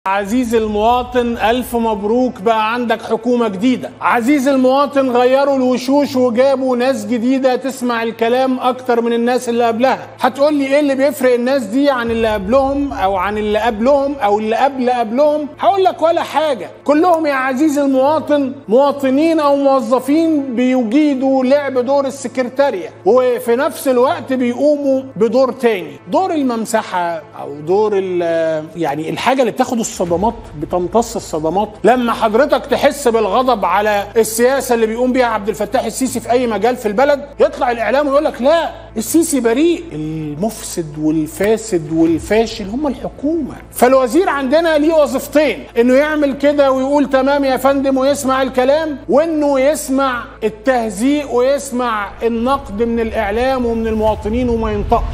عزيزي المواطن ألف مبروك بقى عندك حكومة جديدة عزيزي المواطن غيروا الوشوش وجابوا ناس جديدة تسمع الكلام أكتر من الناس اللي قبلها هتقول لي إيه اللي بيفرق الناس دي عن اللي قبلهم أو عن اللي قبلهم أو اللي قبل قبلهم هقول لك ولا حاجة كلهم يا عزيزي المواطن مواطنين أو موظفين بيجيدوا لعب دور السكرتارية وفي نفس الوقت بيقوموا بدور تاني دور الممسحة أو دور ال- يعني الحاجة اللي بتاخد الصدمات بتمتص الصدمات لما حضرتك تحس بالغضب على السياسه اللي بيقوم بيها عبد الفتاح السيسي في اي مجال في البلد يطلع الاعلام ويقول لك لا السيسي بريء المفسد والفاسد والفاشل هم الحكومه فالوزير عندنا ليه وظيفتين انه يعمل كده ويقول تمام يا فندم ويسمع الكلام وانه يسمع التهزيء ويسمع النقد من الاعلام ومن المواطنين وما ينطقش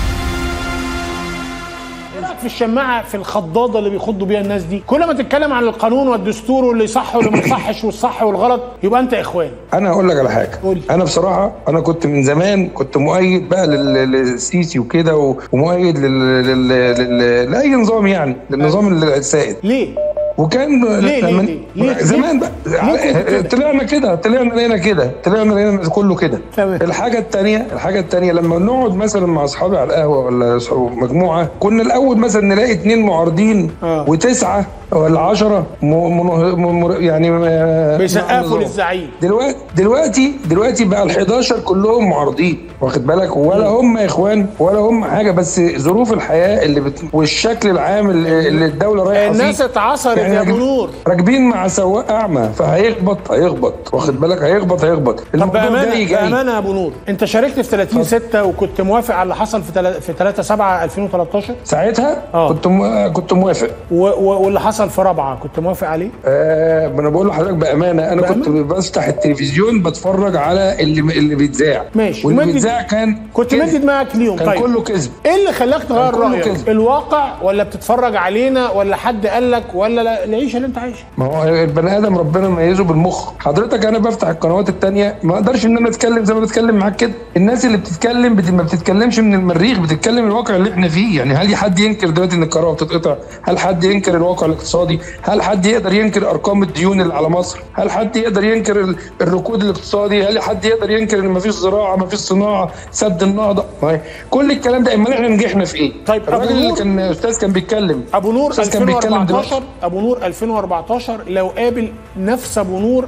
إيه رأيك في الشماعه في الخضاضه اللي بيخضوا بيها الناس دي كل ما تتكلم عن القانون والدستور واللي صح واللي ما يصحش والصح والغلط يبقى انت اخوان انا هقول لك على حاجه قول. انا بصراحه انا كنت من زمان كنت مؤيد بقى لل- للسيسي وكده و- ومؤيد لل... لل... لل... لاي نظام يعني للنظام السائد ليه وكان ليه- ليه- من- ليه- ليه- زمان ليه كنت بقى كده؟ طلعنا كده طلعنا لقينا كده طلعنا لقينا كله كده تمام. الحاجه الثانيه الحاجه الثانيه لما نقعد مثلا مع اصحابي على القهوه ولا أصحاب- مجموعه كنا الاول مثلا نلاقي اثنين معارضين آه. وتسعه ولا عشرة م... م... م... يعني آه، بيسقفوا نظام. للزعيم دلوقتي دلوقتي دلوقتي بقى ال 11 كلهم معارضين واخد بالك ولا هم اخوان ولا هم حاجه بس ظروف الحياه اللي بت... والشكل العام اللي اللي الدوله رايحه فيه الناس اتعصرت يعني يا ابو راكب- نور راكبين مع سواق اعمى فهيخبط هيخبط واخد بالك هيخبط هيخبط طب الموضوع بامانه جاي جاي بامانه يا ابو نور انت شاركت في 30 6 وكنت موافق على اللي حصل في تل... في 3 7 2013 ساعتها آه. كنت م... كنت موافق و... و... واللي حصل في رابعه كنت موافق عليه آه ما انا بقول لحضرتك بامانه انا بأمانة؟ كنت بفتح التلفزيون بتفرج على اللي اللي بيتذاع ماشي. واللي ومدي- بيتذاع كان كنت كذب. مدي دماغك ليهم كان طيب كله كذب ايه اللي خلاك تغير كله رايك كذب. الواقع ولا بتتفرج علينا ولا حد قال لك ولا لا العيشه اللي انت عايشها ما هو البني ادم ربنا ميزه بالمخ حضرتك انا بفتح القنوات التانية ما اقدرش ان انا اتكلم زي ما بتكلم معاك كده الناس اللي بتتكلم بت... ما بتتكلمش من المريخ بتتكلم الواقع اللي احنا فيه يعني هل حد ينكر دلوقتي ان الكهرباء بتتقطع هل حد ينكر الواقع الاقتصادي هل حد يقدر ينكر ارقام الديون اللي على مصر هل حد يقدر ينكر ال- الركود الاقتصادي هل حد يقدر ينكر ان ما فيش زراعه ما فيش صناعه سد النهضه ما هي- كل الكلام ده امال احنا نجحنا في ايه طيب، أبو الراجل اللي نور- كان استاذ كان بيتكلم ابو نور أستاذ كان بيتكلم دلوقتي. 2014 ابو نور 2014 لو قابل نفس ابو نور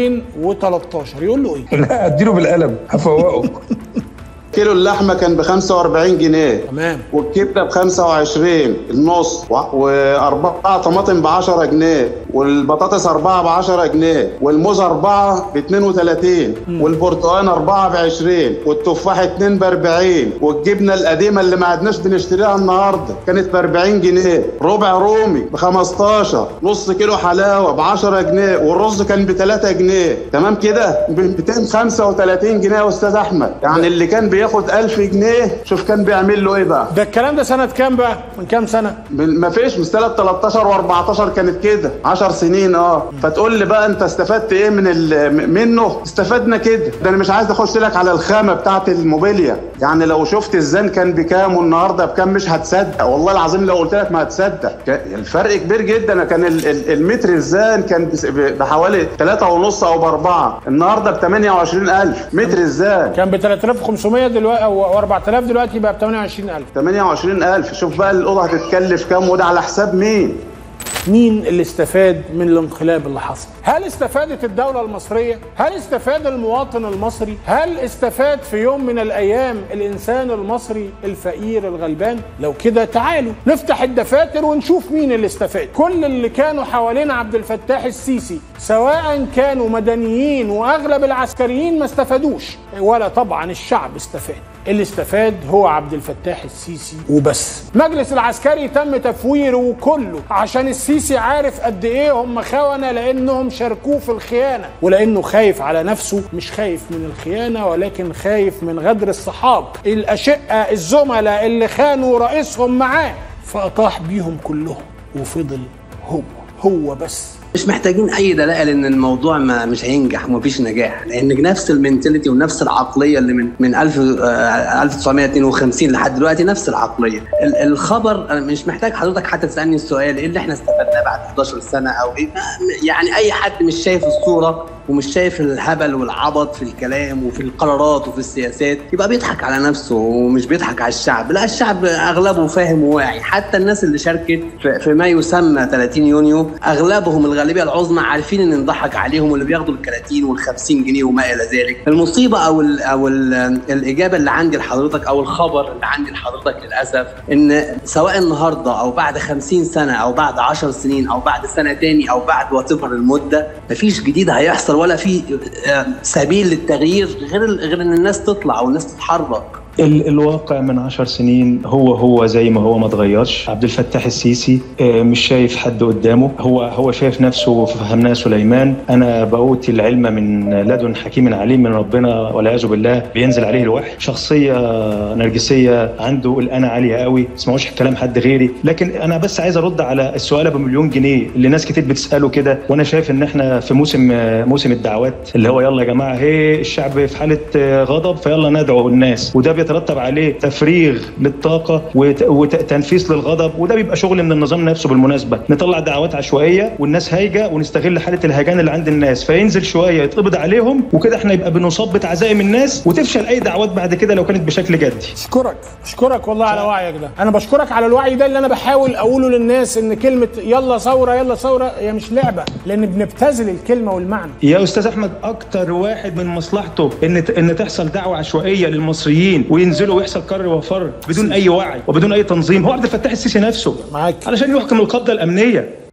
2013 يقول له ايه لا اديله بالقلم هفوقه كيلو اللحمه كان ب 45 جنيه تمام والكبده ب 25 النص و- واربعه طماطم ب 10 جنيه والبطاطس اربعه ب 10 جنيه والموز اربعه ب 32 والبرتقال اربعه ب 20 والتفاح اتنين ب 40 والجبنه القديمه اللي ما عدناش بنشتريها النهارده كانت ب 40 جنيه ربع رومي ب 15 نص كيلو حلاوه ب 10 جنيه والرز كان ب 3 جنيه تمام كده ب 235 جنيه يا استاذ احمد يعني اللي كان بياخد 1000 جنيه شوف كان بيعمل له ايه بقى ده الكلام ده سنه كام بقى من كام سنه ما فيش من سنه 13 و14 كانت كده 10 سنين اه فتقول لي بقى انت استفدت ايه من ال- م- منه استفدنا كده ده انا مش عايز اخش لك على الخامه بتاعت الموبيليا يعني لو شفت الزن كان بكام والنهارده بكام مش هتصدق والله العظيم لو قلت لك ما هتصدق ك- الفرق كبير جدا كان ال- ال- المتر الزان كان بس- ب- بحوالي 3 ونص او باربعه النهارده ب 28000 متر الزان كان ب 3500 دلوقتي او 4000 دلوقتي بقى ب 28000 28000 شوف بقى الاوضه هتتكلف كام وده على حساب مين مين اللي استفاد من الانقلاب اللي حصل؟ هل استفادت الدولة المصرية؟ هل استفاد المواطن المصري؟ هل استفاد في يوم من الأيام الإنسان المصري الفقير الغلبان؟ لو كده تعالوا نفتح الدفاتر ونشوف مين اللي استفاد كل اللي كانوا حوالين عبد الفتاح السيسي سواء كانوا مدنيين وأغلب العسكريين ما استفادوش ولا طبعا الشعب استفاد اللي استفاد هو عبد الفتاح السيسي وبس مجلس العسكري تم تفويره كله عشان السيسي عارف قد ايه هم خونة لانهم شاركوه في الخيانة ولانه خايف على نفسه مش خايف من الخيانة ولكن خايف من غدر الصحاب الاشقة الزملاء اللي خانوا رئيسهم معاه فاطاح بيهم كلهم وفضل هو هو بس مش محتاجين اي دلائل ان الموضوع ما مش هينجح ومفيش نجاح لان نفس المنتاليتي ونفس العقليه اللي من من 1000 آه، 1952 لحد دلوقتي نفس العقليه ال- الخبر أنا مش محتاج حضرتك حتى تسالني السؤال ايه اللي احنا استفدناه بعد 11 سنه او ايه ما- يعني اي حد مش شايف الصوره ومش شايف الهبل والعبط في الكلام وفي القرارات وفي السياسات يبقى بيضحك على نفسه ومش بيضحك على الشعب لا الشعب اغلبه فاهم وواعي حتى الناس اللي شاركت في- في ما يسمى 30 يونيو اغلبهم الغالبيه العظمى عارفين ان نضحك عليهم واللي بياخدوا ال 30 وال 50 جنيه وما الى ذلك المصيبه او ال او ال الاجابه اللي عندي لحضرتك او الخبر اللي عندي لحضرتك للاسف ان سواء النهارده او بعد 50 سنه او بعد 10 سنين او بعد سنه تاني او بعد وات المده مفيش جديد هيحصل ولا في آه، سبيل للتغيير غير غير ان الناس تطلع والناس تتحرك ال- الواقع من عشر سنين هو هو زي ما هو ما اتغيرش عبد الفتاح السيسي آه، مش شايف حد قدامه هو هو شايف نفسه فهمناه سليمان انا بأوتي العلم من لدن حكيم عليم من ربنا والعياذ بالله بينزل عليه الوحي شخصيه نرجسيه عنده الأنا عاليه قوي ما تسمعوش كلام حد غيري لكن انا بس عايز ارد على السؤال ابو مليون جنيه اللي ناس كتير بتساله كده وانا شايف ان احنا في موسم موسم الدعوات اللي هو يلا يا جماعه هي الشعب في حاله غضب فيلا ندعو الناس وده بيترتب عليه تفريغ للطاقه وت- وتنفيس للغضب وده بيبقى شغل من النظام نفسه بالمناسبه نطلع دعوات عشوائيه والناس هايجه ونستغل حاله الهجان اللي عند الناس فينزل شويه يتقبض عليهم وكده احنا يبقى بنصاب بتعزائم الناس وتفشل اي دعوات بعد كده لو كانت بشكل جدي اشكرك اشكرك والله على وعيك ده انا بشكرك على الوعي ده اللي انا بحاول اقوله للناس ان كلمه يلا ثوره يلا ثوره هي مش لعبه لان بنبتذل الكلمه والمعنى يا استاذ احمد اكتر واحد من مصلحته ان ان تحصل دعوه عشوائيه للمصريين وينزلوا ويحصل كر وفر بدون اي وعي وبدون اي تنظيم هو عبد الفتاح السيسي نفسه معاك. علشان يحكم القبضه الامنيه